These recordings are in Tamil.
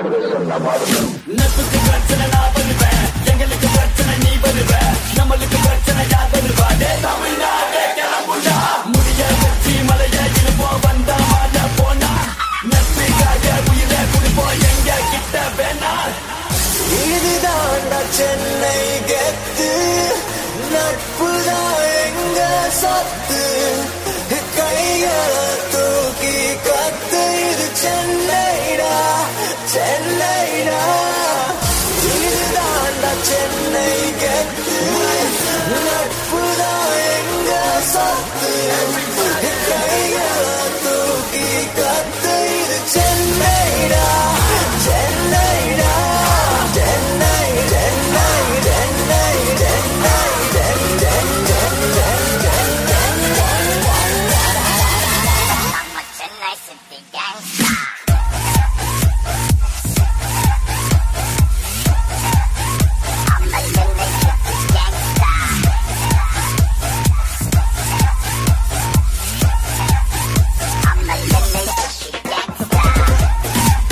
நட்புக்கு பிரச்சனை நான் வருவேன் எங்களுக்கு பிரச்சனை நீ வருவ நம்மளுக்கு பிரச்சனை யார் வருவா டே தமிழ்நாடே கிளம்புடா முடிய வச்சு மலைய இழுப்போம் வந்தா மாட போனா நட்புக்காக உயிரை குடிப்போம் எங்க கிட்ட வேணா இதுதான்டா சென்னை கெத்து நட்புதான் எங்க சொத்து கைகளை தூக்கி கத்து இது சென்னைடா சென்னைடா இதுதான்டா சென்னை கெத்து நட்புதான் எங்க சொத்து கைகளை தூக்கி கத்து இது சென்னைடா சென்னைடா Chennai Chennai Chennai Chennai I'm a Chennai City gangsta. I'm a Chennai City gangsta. I'm a Chennai City gangsta.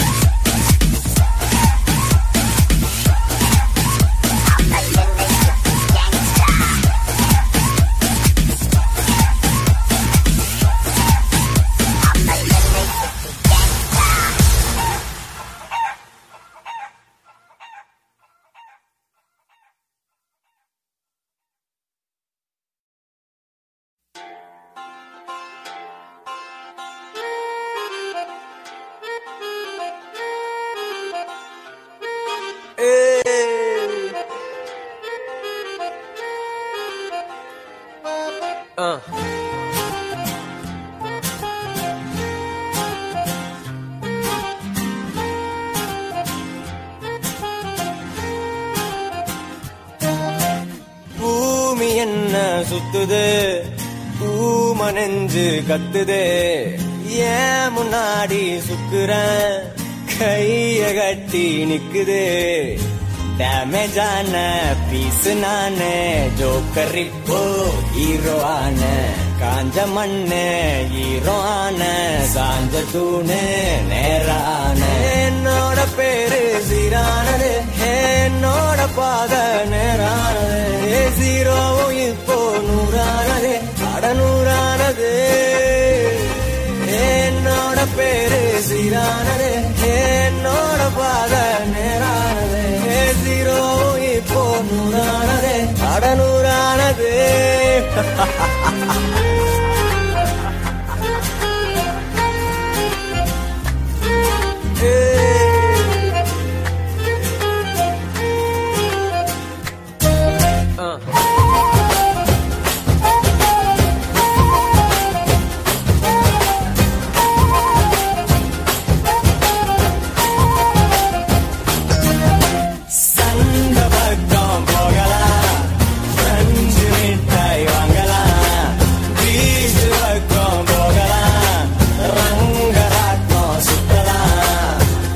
I'm a Chennai City gangsta. I'm a Chennai City gangsta. பூமி என்ன சுத்துது பூம நெஞ்சு கத்துது ஏன் முன்னாடி சுக்குறேன் கைய கட்டி நிக்குது டேமேஜான பீஸ் நானு ஜோக்கர் இப்போ ஹீரோ ஆன காஞ்ச மண்ணு ஹீரோ ஆன சாஞ்ச தூணு நேரான என்னோட பேரு சீரானது என்னோட பாத நேரானது ஜீரோவும் இப்போ நூறானது கடனூறானது என்னோட பேரு சீரானது என்னோட பாத நேரானது ஜீரோவும் இப்போ நூறானது கடனூறானது சந்த பக்கம் போகலாம் அஞ்சு மிட்டாய் வாங்கலாம் பீச்சு பக்கம் போகலாம் ரங்கராட்டம் சுத்தலாம்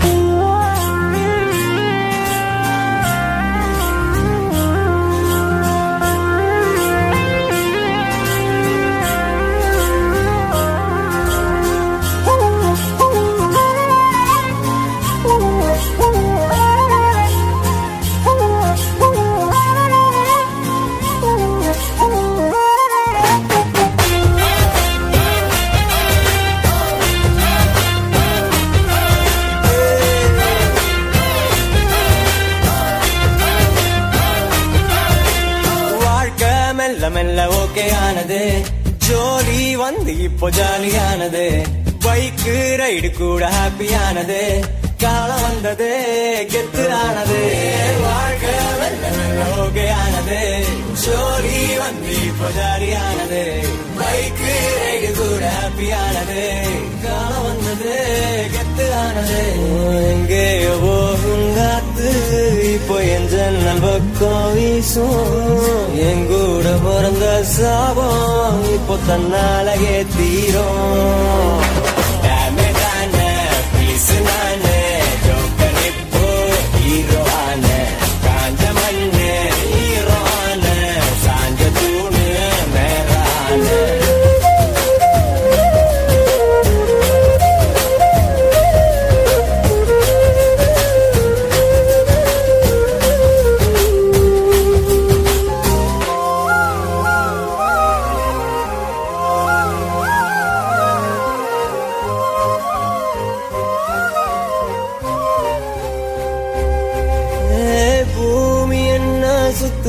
வாழ்க்கை மெல்ல மெல்ல ஓகே ஆனது ஜோலி வந்து இப்போ ஜாலியானது பைக்கு ரைடு கூட ஹாப்பியானது காலம் வந்தது கெத்து ஆனது வாழ்க்கை மெல்ல மெல்ல ஓகே ஆனது ஜோலி வந்து இப்போ ஜாலியானது பைக்கு ரைடு கூட ஹாப்பியானது காலம் வந்தது கெத்து ஆனது எங்கேயோ போகும் காத்து இப்போ என் ஜன்னல் பக்கம் வீசும் என் கூட பிறந்த சாபம் இப்போ தன்னாலகே தீரும் Damage ஆன piece நானு, joker இப்போ hero ஆன. காஞ்ச மண்ணு hero ஆன. சாஞ்ச தூணு மேலான.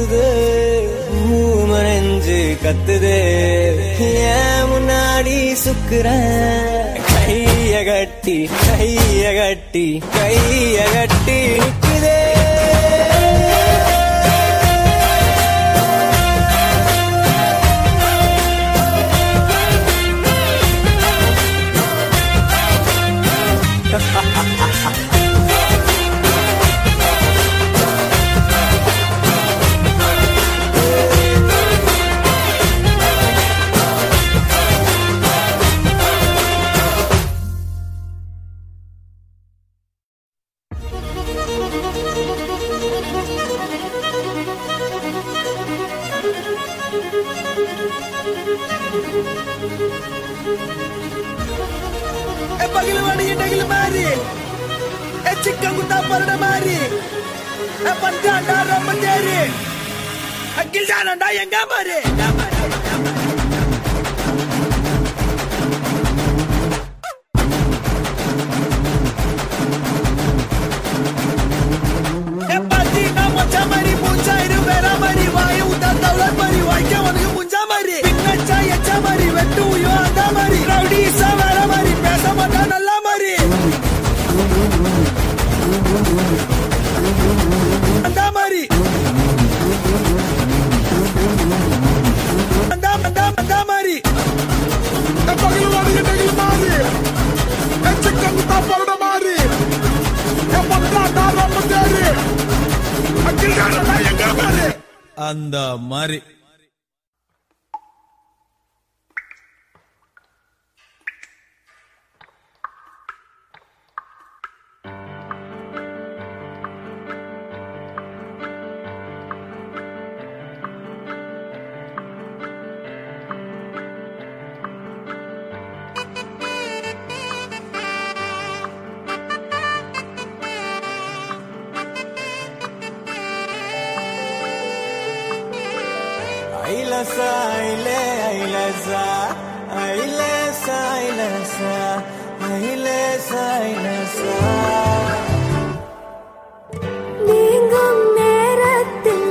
சுத்துது ஊமனஞ்சு கத்துது ஏன் முன்னாடி சுக்குறேன் கைய கட்டி கைய கட்டி கைய கட்டி நிக்குதே E pagil wadi dagil mari. E chicken kuta parda mari. E panda dara manderi. Akil jana da yenga mari. E pati na mocha mari puncha iru vera mari vayu uta tawla mari vaike uனக்கு puncha mari பின்னச்சா எச்சா மரி வெட்டு உயோ அந்த மரி ரவுடி சவர மரி பேச மாட்டா நல்ல மரி அந்த மரி அந்த அந்த அந்த மரி పగిలి వాడికి తగిలి మారి చిక్కన్ తప్పలడ మారి రమ్మ తేరి అఖిల్ ఎక్క మారి அந்த மாதிரி ஐலசா ஐலே ஐலசா ஐலேசா ஐலசா ஐலேசா ஐலசா நீங்கும் நேரத்தில்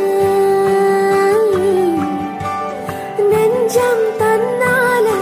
நெஞ்சம் தன்னாலே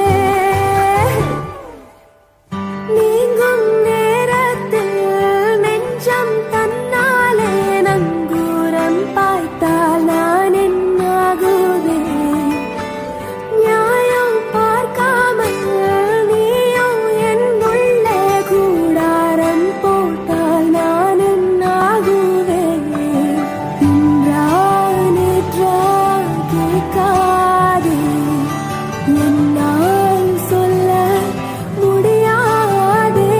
நீங்கும் நேரத்தில் நெஞ்சம் தன்னாலே நங்கூரம் பாய்த்தால் நான் என்னாகுவேன் நியாயம் பார்க்காமல் நீயும் என் உள்ளே கூடாரம் போட்டால் நான் என்னாகுவேன் இன்றா நேற்றா கேட்காதே என்னால் சொல்ல முடியாதே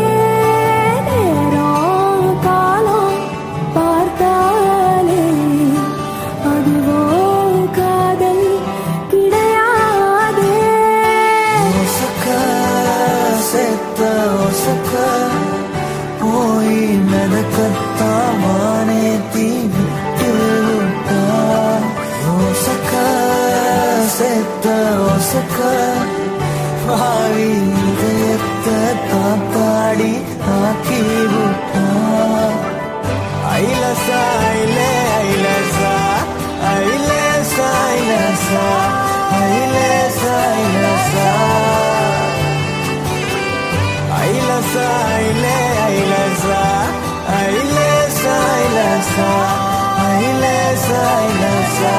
நேரம் காலம் பார்த்தாலே அதுவோ காதல் கிடையாதே ஒசக்கா செத்த ஒசக்கா போய் மெதக்கத்தாமானே தீ விட்டு விட்டா ஒசக்கா செத்த ஒசக்கா பாவி இதயத்தை காத்தாடி ஆக்கி விட்டா ஐலசா ஐலே ஐலசா ஐலேசா ஐலசா ஐலேசா ஐலசா ஐலசா ஐலே ஐலசா ஐலேசா ஐலசா ஐலேசா ஐலசா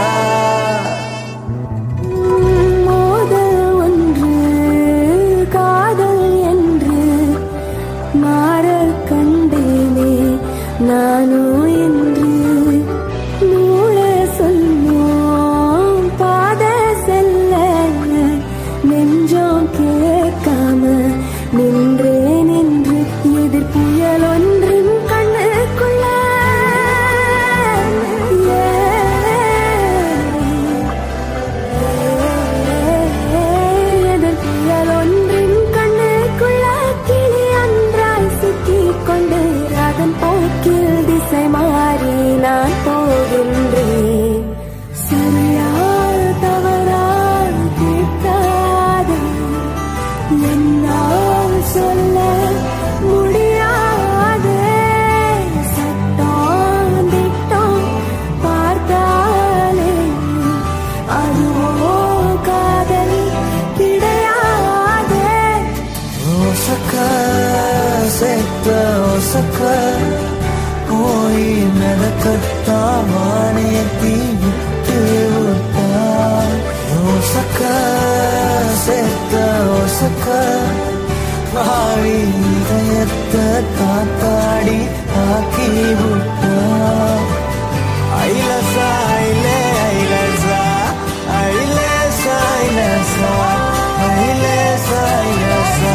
மோதல் ஒன்று காதல் என்று மாற கண்டேனே நானோ என்று நூல சொல்லும் பாத செல்ல நெஞ்சம் கேட்காம நின்றேன் என்று எதிர் புயல் ஒன்றின் கண்ணுக்குள்ள எதிர்ப்புயல் ஒன்றின் கண்ணுக்குள்ள கிளி அன்றாய் சிக்கிக் கொண்டு அதன் போக்கில் திசை மாறி நான் போகின்றேன் சரியா தவறா கேட்காதே என்னால் சொல்ல முடியாதே சட்டம் திட்டம் பார்த்தாலே ஆவி மிதக்கத்தான் வானேத்தி விட்டு விட்டா ஓசக்க சேர்த்த ஓசக்க ஆவி இதயத்தை காத்தாடி ஆக்கி விட்டா ஐலசா ஐலே ஐலசா ஐலேசா ஐலசா ஐலேசா ஐலசா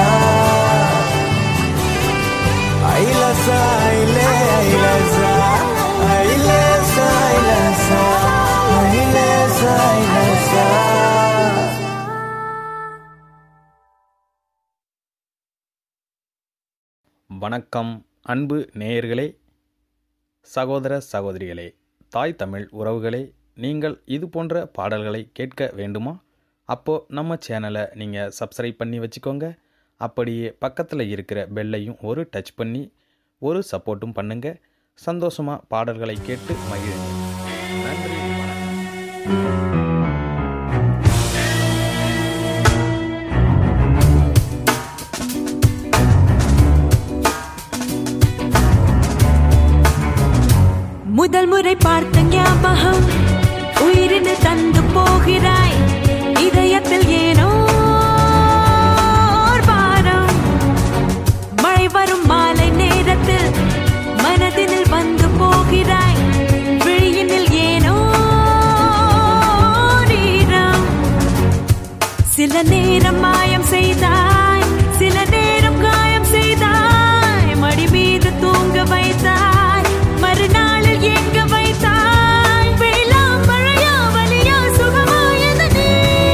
ஐலசா ஐலே ஐலசா ஐலேசா ஐலசா ஐலேசா ஐலசா வணக்கம் அன்பு நேயர்களே சகோதர சகோதரிகளே தாய் தமிழ் உறவுகளே நீங்கள் இது போன்ற பாடல்களை கேட்க வேண்டுமா அப்போ நம்ம சேனலை நீங்கள் சப்ஸ்கிரைப் பண்ணி வச்சுக்கோங்க அப்படியே பக்கத்தில் இருக்கிற பெல்லையும் ஒரு டச் பண்ணி ஒரு சப்போர்ட்டும் பண்ணுங்க சந்தோஷமாக பாடல்களை கேட்டு மகிழுங்க நன்றி வணக்கம் முதல் முறை பார்த்த ஞாபகம் உயிரினு தந்து போகிறாய் இதயத்தில் ஏனோ ஓர் பாரம் மழை வரும் மாலை நேரத்தில் மனதினில் வந்து போகிறாய் விழியினில் ஏனோ நீரம் சில நேரம் மாயம் செய்தாய் சில நேரம் காயம் செய்தாய் மடி மீது தூங்க வைத்தாய் மறுநாளில் எங்க வைத்தாய் வெயிலா மழையா வலியா சுகமா எது நீ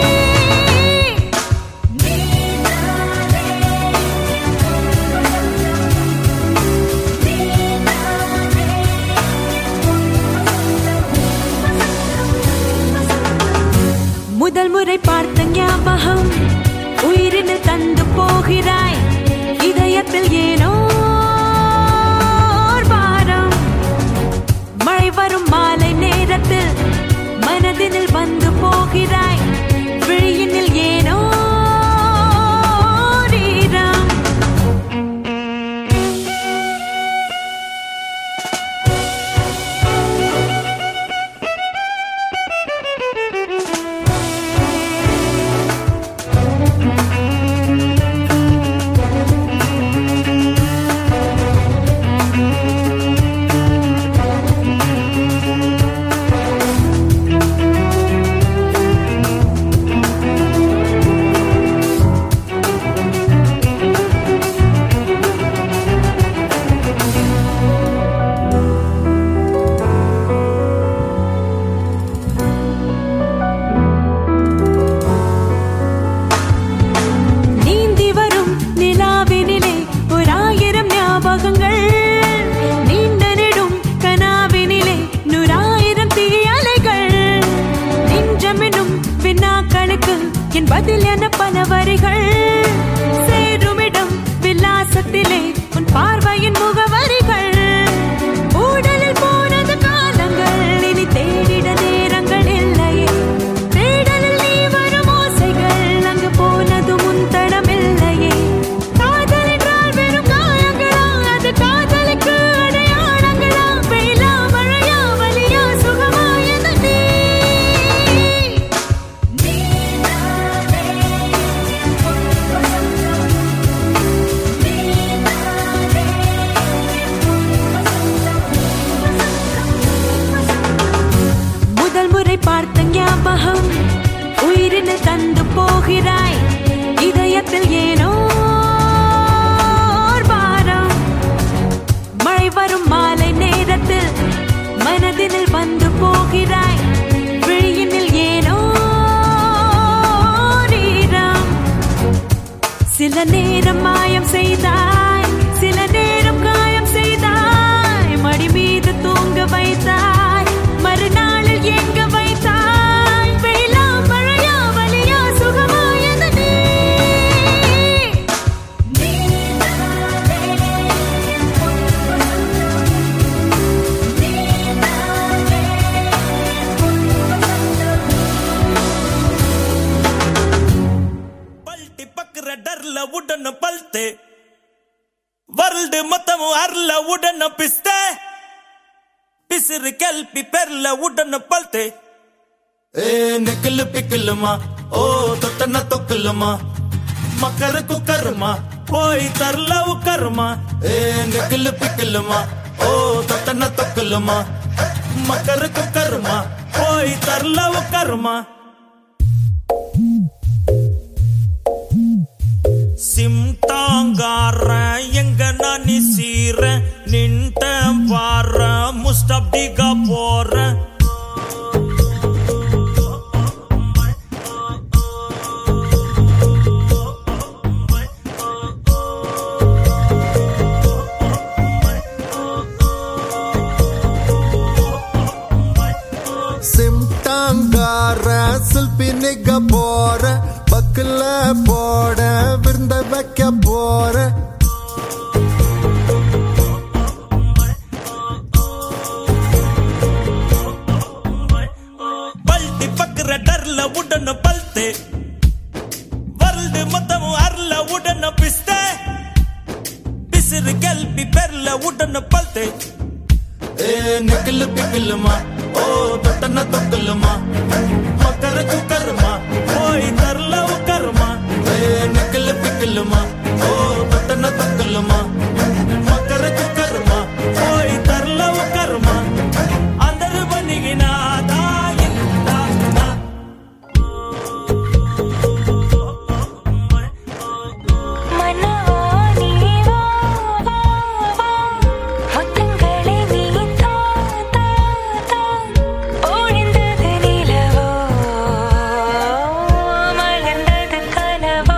முதல் முறை பார்த்த ஞாபகம் உயிரினு தந்து போகிறாய் இதயத்தில் ஏனோ ஓர் பாரம் மழை வரும் மாலை நேரத்தில் மனதினில் வந்து போகிறாய் விழியினில் ஏனோ நீரம் நீந்தி வரும் நிலாவினிலே ஓராயிரம் ஞாபகங்கள் நீண்ட நெடும் கனாவினிலே நூறாயிரம் தீயலைகள் நெஞ்சமெனும் வினாக்களுக்கு என் பதில் என பல வரிகள் சேருமிடம் விலாசத்திலே உன் பார்வையின் முகவரிகள் ஊடலில் போனது காலங்கள் இனி தேடிட நேரங்கள் இல்லையே தேடலில் நீ வரும் ஓசைகள் அங்கு போனது முன் தடமில்லையே காதல் என்றால் வெறும் காயங்களா அது காதலுக்கு அடையாளங்களா வெயிலா மழையா வலியா சுகமா எது நீ முதல் முறை பார்த்த ஞாபகம் உயிரினு தந்து போகிறாய் இதயத்தில் ஏனோ ஓர் பாரம் மழை வரும் மாலை நேரத்தில் மனதினில் வந்து போகிறாய் விழியினில் ஏனோ நீரம் சில நேரம் மாயம் செய்தாய் சில நேரம் காயம் செய்தாய் மடி மீது தூங்க வைத்தாய் மறுநாளில் எங்க வைத்தாய் வெயிலா மழையா வலியா சுகமா எது நீ पलटी पकड़ डर ल उड़न पलते பிசிறு கல்பி பெர்ல உடன பல்தே ஏ நெக்கில் பிக்கிலுமா ஓ தொட்டன தொக்கிலுமா மக்கரு குக்கருமா போய் தரல உக்கருமா ஏ நெக்கில் பிக்கிலுமா ஓ தொட்டன தொக்கிலுமா மக்கரு குக்கருமா போய் தரல உக்கருமா சிம் தாங்கார எங்க நான் சீர நின்ட்ட வார முஸ்டப்டிகா போற சிம்டாங்கார சில்பி நிக்க போற பக்கல போட விருந்த வைக்க போற பல்டி பக்குற டர்ல உடன பல்தே வருல்டு மொத்தமும் அர்ல உடன பிஸ்தே பிசிறு கல்பி பெர்ல உடன பல்தே ஏ நெக்கில் பிக்கிலுமா ஓ தொட்டன தொக்கலுமா மக்கர குக்கருமா போய் தரல உக்கருமா ஏ நெக்கில் பிக்கிலுமா ஓ தொட்டன தொக்கலுமா மக்கர குக்கருமா போய் தரல உக்கருமா అందరు బనిగినా దాయిందా முத்தங்களை நீ தா தா தா ஒழிந்தது நிலவோ மலர்ந்தது கனவோ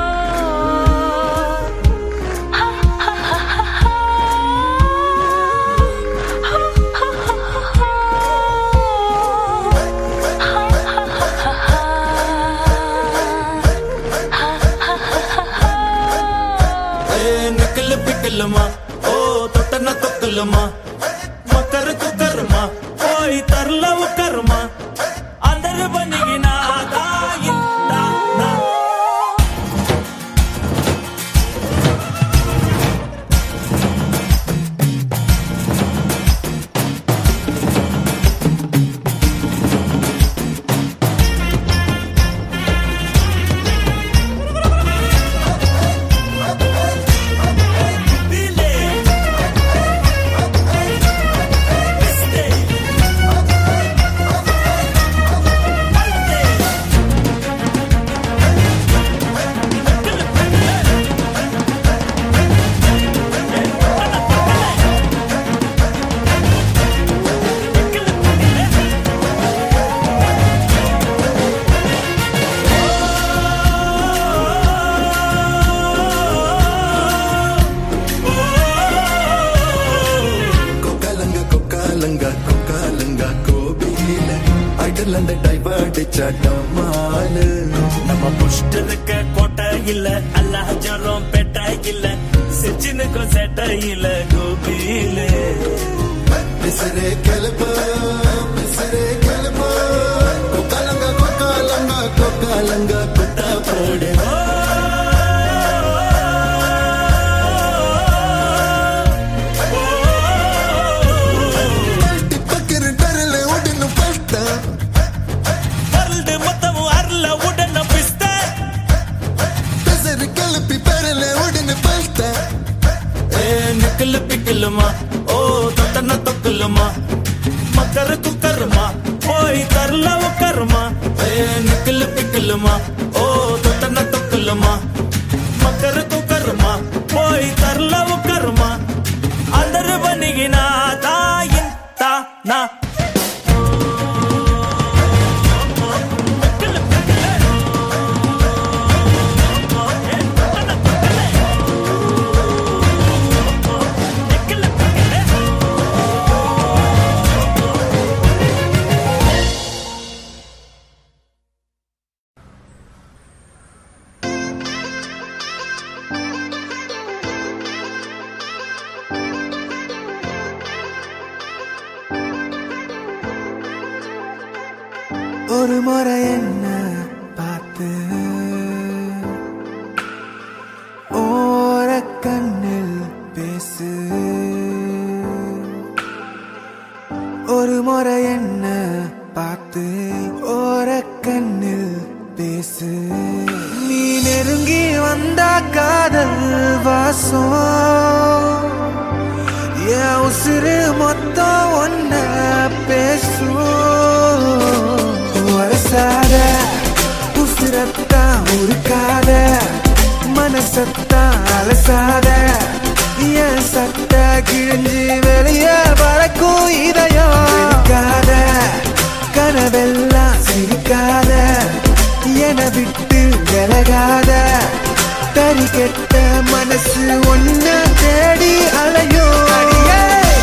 ఏ నకల్ పికలమా ఓ తొట్టన తొక్కలమా మకర కుకరమా పోయి తర్ల ఉకరమా అందరు బనిగినా దాయిందా నా கொக்காலங்க கொக்காலங்க கொக்காலங்க கோபியில அடலந்த டைவர்டிச்சாட்டமாலு நம்ம புஷ்ட இருக்க கோட்டை இல்ல அல்லாஹ் ஜரம் பெட்ட இல்ல சிச்சினுக்கும் செட்ட இல்ல கோபியில பிசரே கிளப்பு பிசரே கிளப்பு கொக்காலங்க கொக்காலங்க கொக்காலங்க குட்டா போடு பக்கிற டரல உடனே பஸ்தா வருல்டு மொத்தமும் அருள உடன பிஸ்த பிசரே கிளப்பி பரல உடனே பஸ்தா ஏ நிக்கல் பிக்கலுமா ஓ தொட்டன தொக்கலுமா மக்கர குக்கருமா போய் தரல உக்கருமா ஏ நிக்கல் பிக்கலுமா ஓ தொட்டன தொக்கலுமா மக்கர குக்கருமா போய் தரல உக்கருமா అందరు బనిగినా దాయింతా నా ஒரு முறை என்ன பார்த்து ஓர கண்ணில் பேசு ஒரு முறை என்ன பார்த்து ஓர கண்ணில் பேசு நீ நெருங்கி வந்தா காதல் வாசம் என் உசுறு மொத்தம் ஒன்ன பேசும் வரசாத உசுரத்தான் உருக்காத மனசத்தான் அலசாத என் சட்ட கிழிஞ்சு வெளியே பறக்கும் இதயம் இருக்காத கனவெல்லாம் சிரிக்காத என விட்டு விலகாத தறி கெட்ட மனசு ஒன்ன தேடி அலையோ அடியே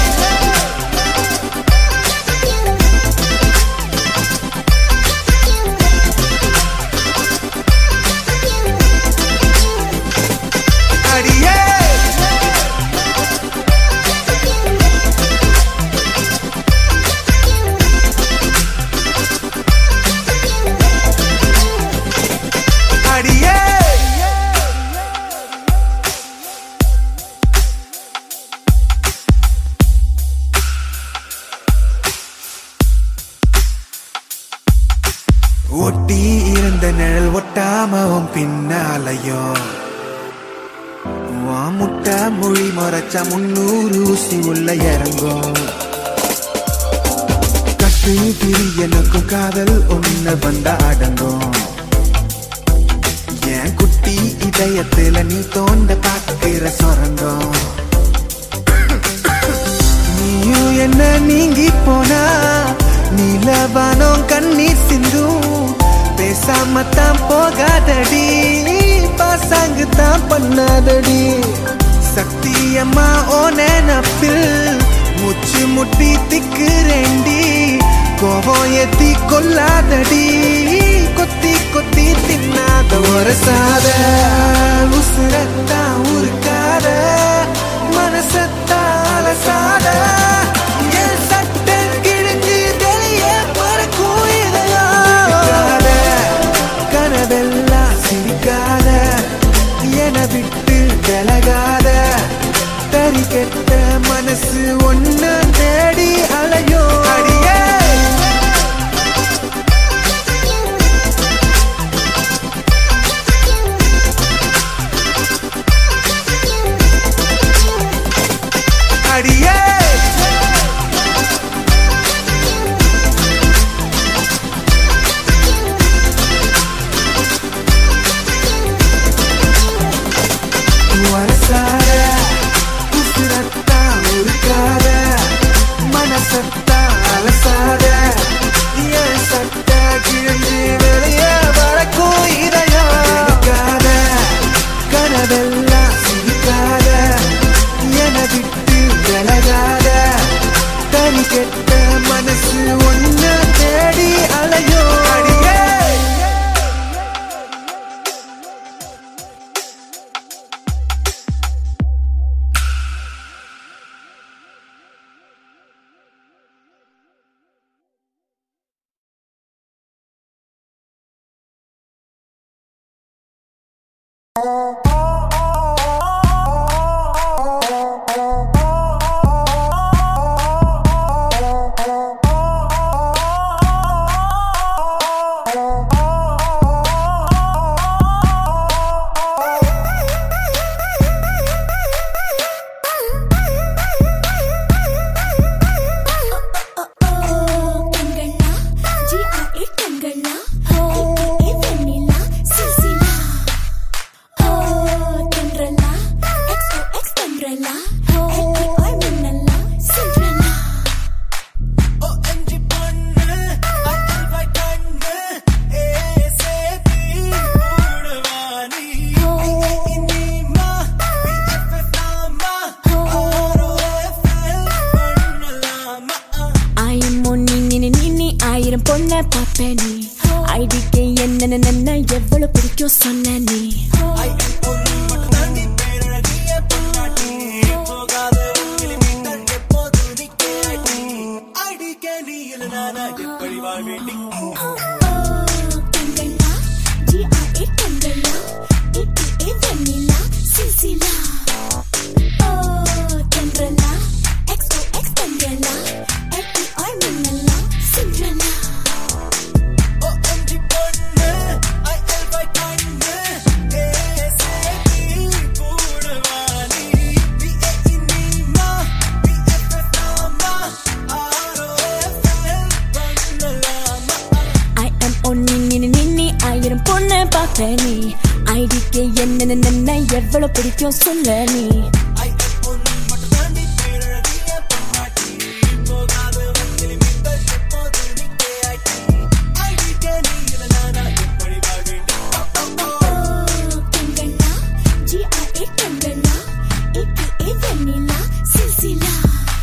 அடியே அடியே ஒட்டி இருந்த நிழல் ஒட்டாம உன் பின்னாலையும் உன் முட்டை மொழி மறைச்சா முன்னூறு ஊசி உள்ள இறங்கும் கட்டு திரி எனக்கும் காதல் ஒண்ணு வந்த அடங்கும் என் குட்டி இதயத்துல நீ தோண்ட பாக்குற சொரங்கம் நீயும் என்ன நீங்கி போனா நீலவானம் கண்ணீர் சிந்தும் பேசாம தான் போகாதடி பாசாங்கு தான் பண்ணாதடி சத்தியம்மா ஓ நினப்பில் முச்சு முட்டி திக்குறேண்டி கோபம் ஏத்தி கொல்லாதடி கொத்தி கொத்தி தின்னாத ஒரு சாத உசுரத்தா உருக்காத மனசத்தா அலசாத என் சட்டை கிழிஞ்சு வெளியே பறக்கும் இதயம் கனவெல்லாம் சிரிக்காத என விட்டு விலகாத தறி கெட்ட மனசு ஒன்ன தேடி அலையோ அடியே அடியே வரசார உசுரத்தா உருக்காத மனசத்தா அலசாத என் சட்ட கிழிஞ்சு வெளியே வரக்கும் இதயம் இருக்காத கனவெல்லாம் சிரிக்காத என விட்டு விலகாத தனி கெட்ட மனசு ஒன்ன தேடி அலையோ அடியே கண்களா ஜிஆர்ஏ கண்களா ஏ வெண்ணிலா சிசிலா ஓ தென்றலா எக்ஸ்ஓ எக்ஸ் தென்றலா எல்இஆர் மின்னலா சிண்ட்ரலா ஆயிரம் பொன்னி நின்னு நின்னு ஆயிரம் பொண்ண பாப்ப நீ ஐடிக்கு என்னென்ன நன்ன எவ்வளவு பிடிக்கும் சொன்ன நீ கண்களா ஜிஆர்ஏ கண்களா ஏடிஏ வெண்ணிலா சிசிலா ஓ தென்றலா எக்ஸ்ஓ எக்ஸ் தென்றலா எல்இஆர் பார்ப்ப நீ ஐடிக்கு என்ன எவ்வளவு பிடிக்கும் சொல்ல நீ கங்கனா ஜிஆர்ஏ கங்கனா ஏகே வெண்ணிலா சில்சிலா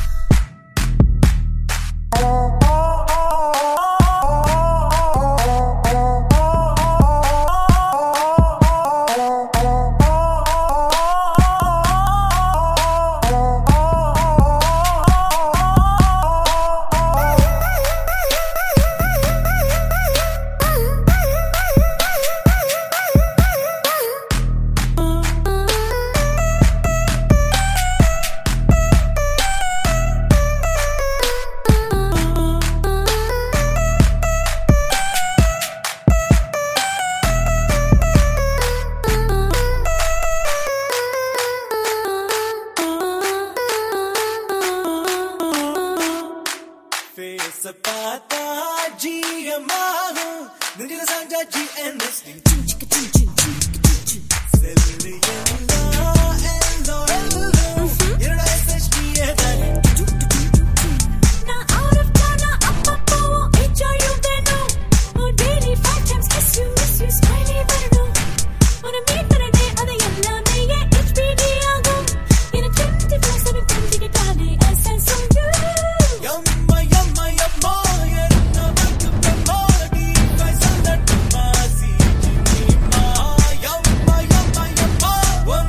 பேச பார்த்தா ஜிஎம்மாகும் நெஞ்சில சாஞ்சா ஜிஎன்எஸ் செல்லு எல்லாம் எல்லோ எல்லோ என்னோட எஸ்எஸ்டியே தானே நான் out of town, நான் அப்பப்போவும் HRU வேணும். உன் daily five times kiss you, miss you, smiley வரணும். உன்னை meet பண்ணனே, அது எல்லாமே என் HBD ஆகும். எனக்கு 24/7 தெரிஞ்சுக்கிட்டாலே essence on you. யம்மா யம்மா யம்மா என்ன வந்து பிரமாடி பைசல்லட்டுமா சீமா யம்மா யம்மா யம்மா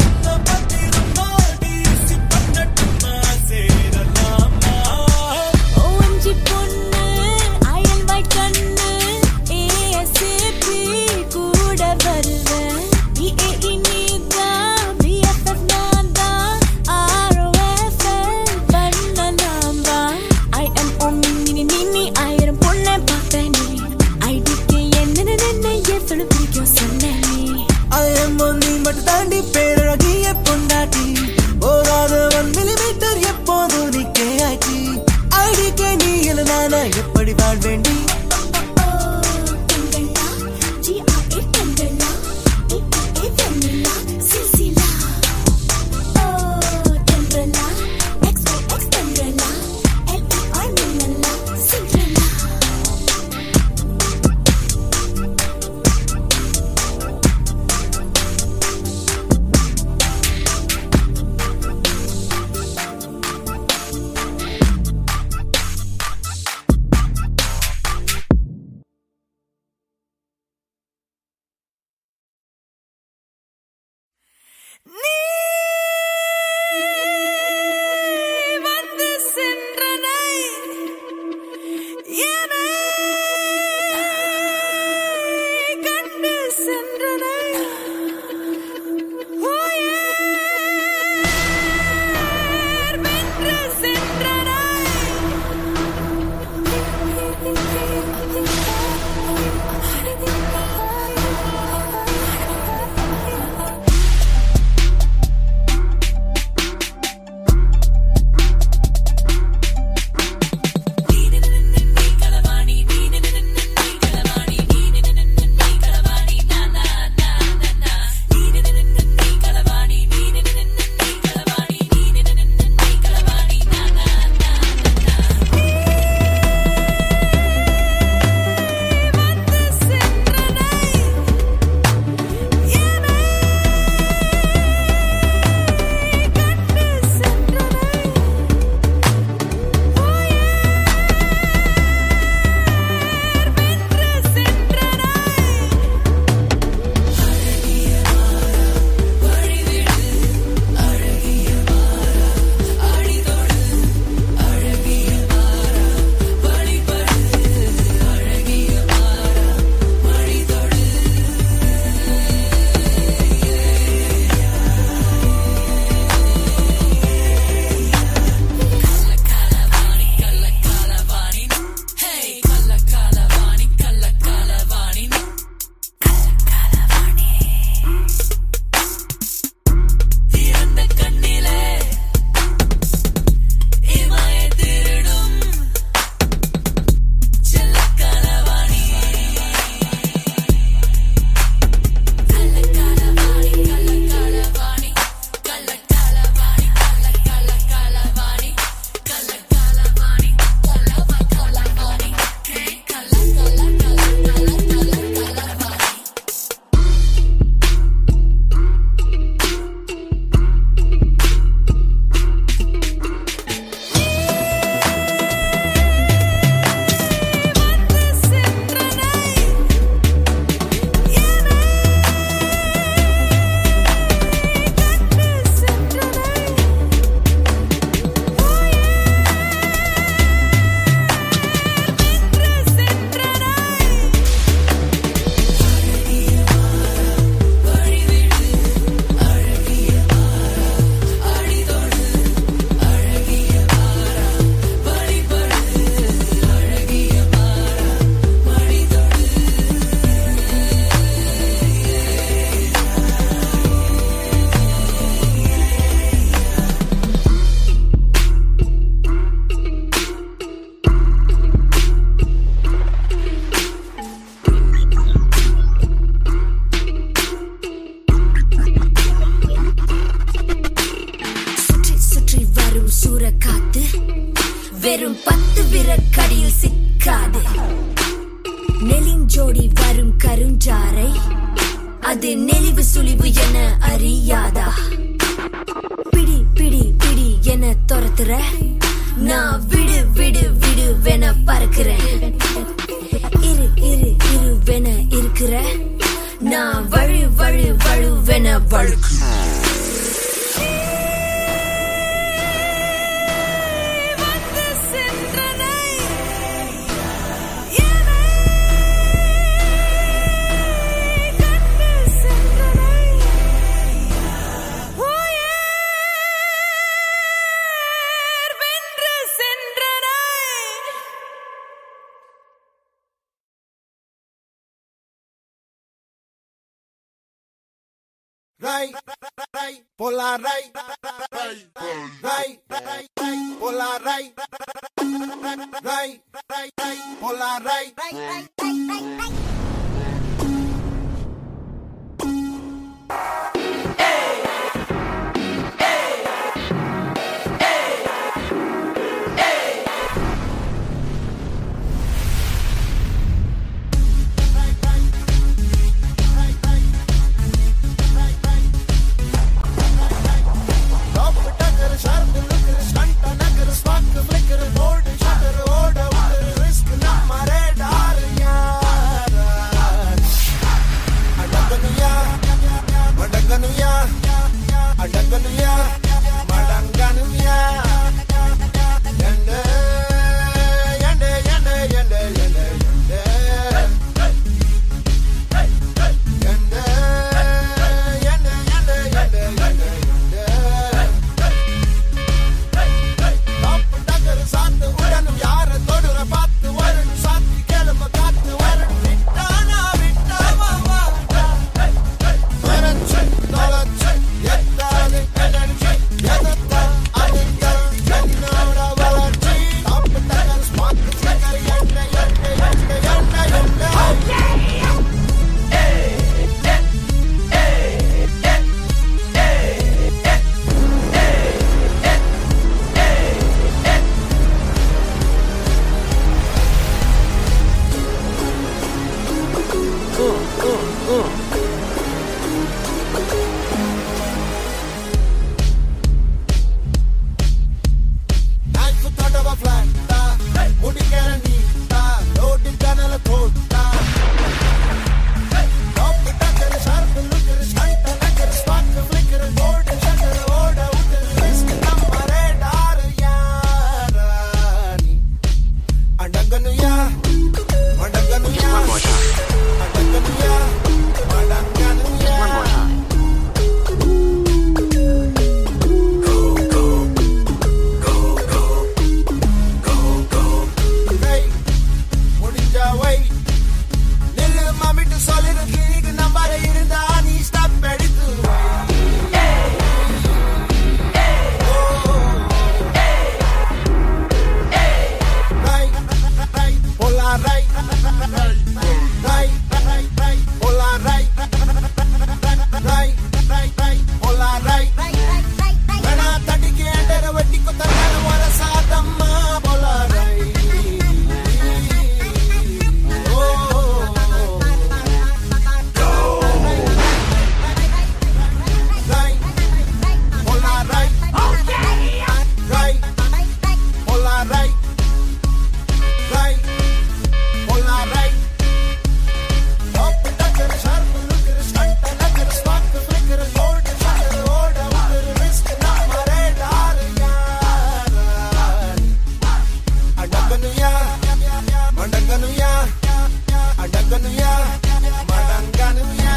பத்து விரக்கடியில் சிக்காது நெலிஞ்சோடி வரும் கருஞ்சாரை அது நெளிவு சுழிவு என அறியாதா பிடி பிடி பிடி என துரத்துற நான் விடு விடு விடு வென பறக்கிறேன் இரு இரு இரு வென இருக்கிற நான் வழு வழு வழு வென வழுக்கு வந்து சென்றனை கண்டு சென்றனை உயிர் வென்று சென்றனை Ray, ray, pola ray, ray, ray, ray, ray, pola ray, ray, ray, ray, pola ray. Top tucker, sharp looker, stunt nugger, spark flicker, bold shutter, order, order, risk, not my radar, yaar. Adaganuya, madaganuya, adaganuya, madanganuya. Yende, yende, yende, yende, yende, yende. Yende, yende, yende, yende, yende, yende. Top டக்கர் சாத்து உடனும் யார தொடுற பார்த்து வரணும் சாத்தி கிளம்ப காத்து வரணும் விட்டானா விட்டாவா வரச்சு தொலைச்சு எத்தாது எனர்ஜி எதத்தா அதுதான் என்னோட வளர்ச்சி டாப் டக்கர் ஸ்மார்ட் டக்கர் என்ன என்ன என்ன என்ன என்ன நாக்கு தொடவ ஃபிளாட்டா முடிக்கிற நீட்டா லோடு கனல போட்டா டாப் டக்கர் ஷார்ப் லுக்கர் ஸ்டண்ட் நக்கர் ஸ்பாக் ஃபிளிக்கர் கோல்ட் ஷட்டர் ஓட உட்டர் ரிஸ்க் நம்ம ரேடார் யாரானி அடங்கனுயா மடங்கனுயா அடங்கனுயா மடங்கனுயா Hey, முடிஞ்சா வை நில்லு மாமிட்டு சொல்லிடு கிழிக்கு நம்பர இருந்தா நீ ஸ்டாப் எடுத்து வை. Right, right, pola right. Right, right, right, pola right. Right, right, right, pola right. வேணா தட்டிக்கு ஏண்டர வெட்டி குத்தங்கான வர சாதம்மா போல அடங்கனுயா மடங்கனுயா அடங்கனுயா மடங்கனுயா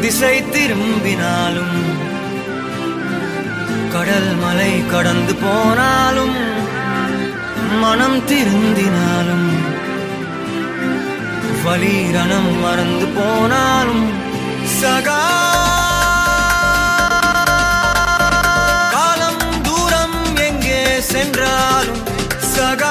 திசை திரும்பினாலும் கடல் மலை கடந்து போனாலும் மனம் திருந்தினாலும் வலீரணம் மறந்து போனாலும் சகா காலம் தூரம் எங்கே சென்றாலும் சகா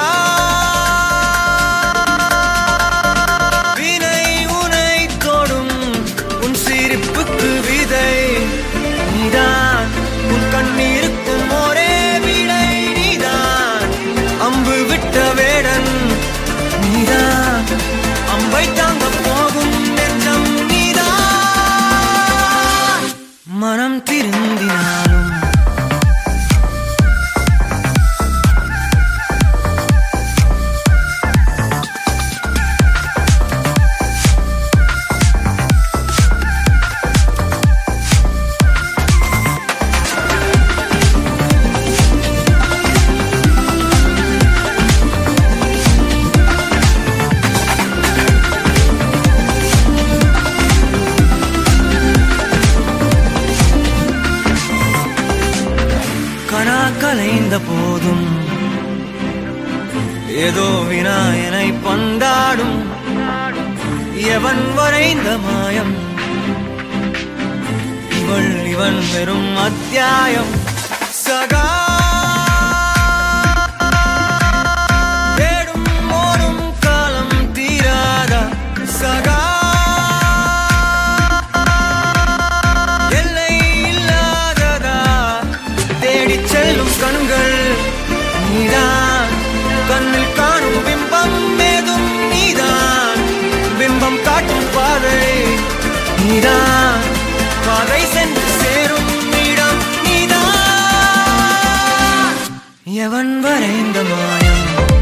வினை உனை தொடும் உன் சிரிப்புக்கு விதை நீதான் உன் கண்ணீருக்கும் ஒரே விடை நீதான் அம்பு விட்ட வேடன் நீதான் அம்பை தாங்க போகும் நெஞ்சம் நீதான் மனம் திருந்தினாலும் கனா கலைந்த போதும் ஏதோ வினாயனை பந்தாடும் எவன் வரைந்த மாயம் இவள் இவன் வெறும் அத்தியாயம் சகா தேடும் ஓடும் காலம் தீராதா சகா எல்லை இல்லாததா தேடிச் செல்லும் கண்கள் நீதான் கண்ணில் காணும் பிம்பம் ஏதும் நீதான் பிம்பம் காட்டும் பாதை நீதான் பாதை சென்று சேரும் இடம் நீதான் எவன் வரைந்த மாயம்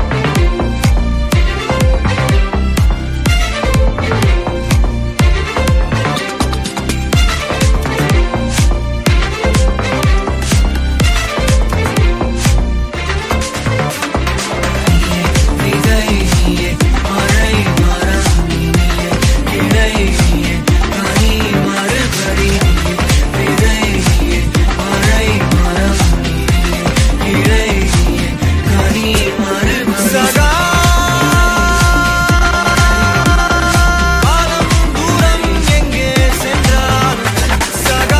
விதை நீயே மழை மரம் நீயே இலை நீயே கனி மறுபடி நீயே விதை நீயே மழை மரம் நீயே இலை நீயே கனி மறுபடி சகா காலம் தூரம் எங்கே சென்றாலும் சகா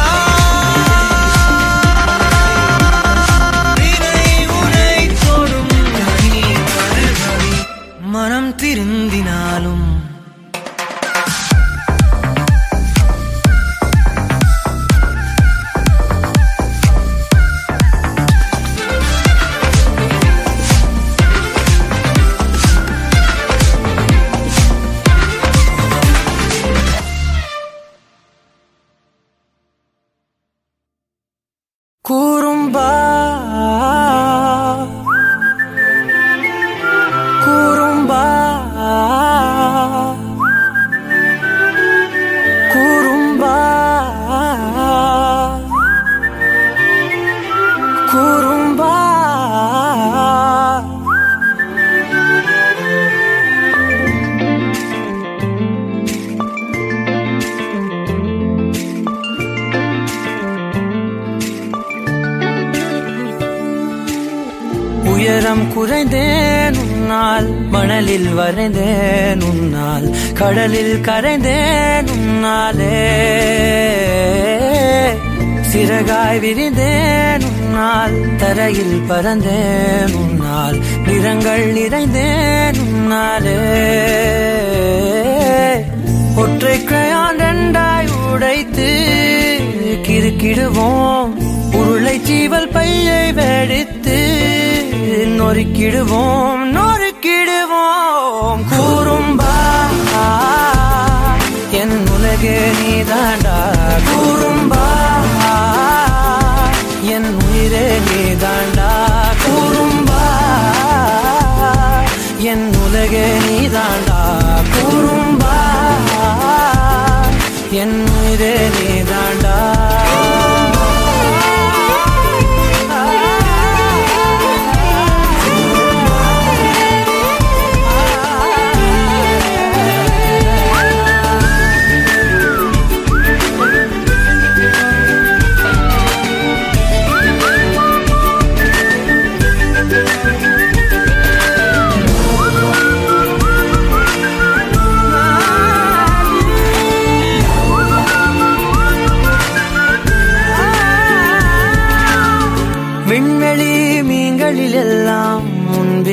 வினை உனை தொடும் கனி மறுபடி மனம் திருந்தினாலும் கூறும்பா கூறும்பா கூறும்பா கூறும்பா உயரம் குறைந்தேன் உன்னால் மணலில் வரைந்தேன் உன்னால் கடலில் கரைந்தேன் உன்னாலே சிறகாய் விரிந்தேன் உன்னால் தரையில் பறந்தேன் உன்னால் நிறங்கள் நிறைந்தேன் உன்னாலே ஒற்றை கிரையான் ரெண்டாய் உடைத்து கிறுக்கிடுவோம் உருளை சீவல் பையை வெடித்து நொறுக்கிடுவோம் நொறுக்கிடுவோம் கூறும்பா என் உலகே நீதாண்டா கூறும்பா என் உயிரே நீதாண்டா கூறும்பா என் உலகே நீதாண்டா கூறும்பா என் உயிரே நீதாண்டா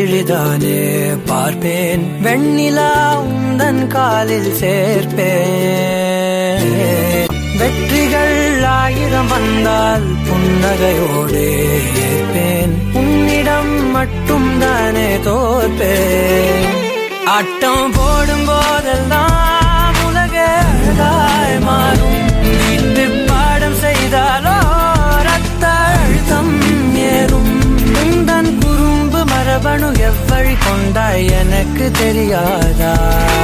விழிதானே பார்ப்பேன் வெண்ணிலா உந்தன் காலில் சேர்ப்பேன் வெற்றிகள் ஆயிரம் வந்தால் புன்னகையோடு ஏற்பேன் உன்னிடம் மட்டும் தானே தோற்பேன் ஆட்டம் போடும் போதெல்லாம் உலக அழகாய் மாறும் வீட்டு பாடம் செய்தாலோ ரத்த அழுத்தம் ஏறும் உந்தன் குறும்பு மரபணு எவ்வழி கொண்டாய் எனக்கு தெரியாதா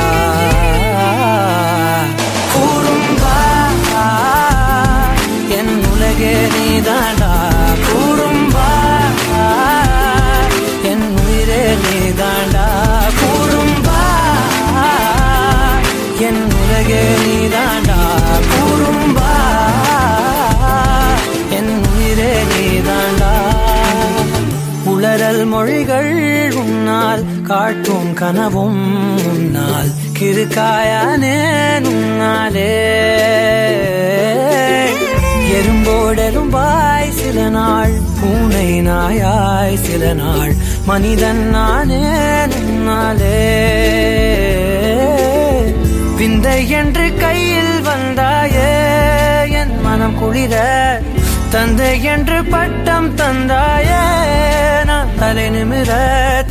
கூறும்பா என் உலகே நீதாண்டா கூறும்பா என் உயிரே நீதாண்டா கூறும்பா என் உலகே நீதாண்டா கூறும்பா என் உயிரே நீதாண்டா உளறல் மொழிகள் உன்னால் காட்டும் கனவும் உன்னால் கிருக்காயானே உன்னாலே எறும்போடெரும்பாய் சில நாள் பூனை நாயாய் சில நாள் மனிதன் நானே உன்னாலே விந்தை என்று கையில் வந்தாயே என் மனம் குளிர தந்தை என்று பட்டம் தந்தாயே நான் தலை நிமிர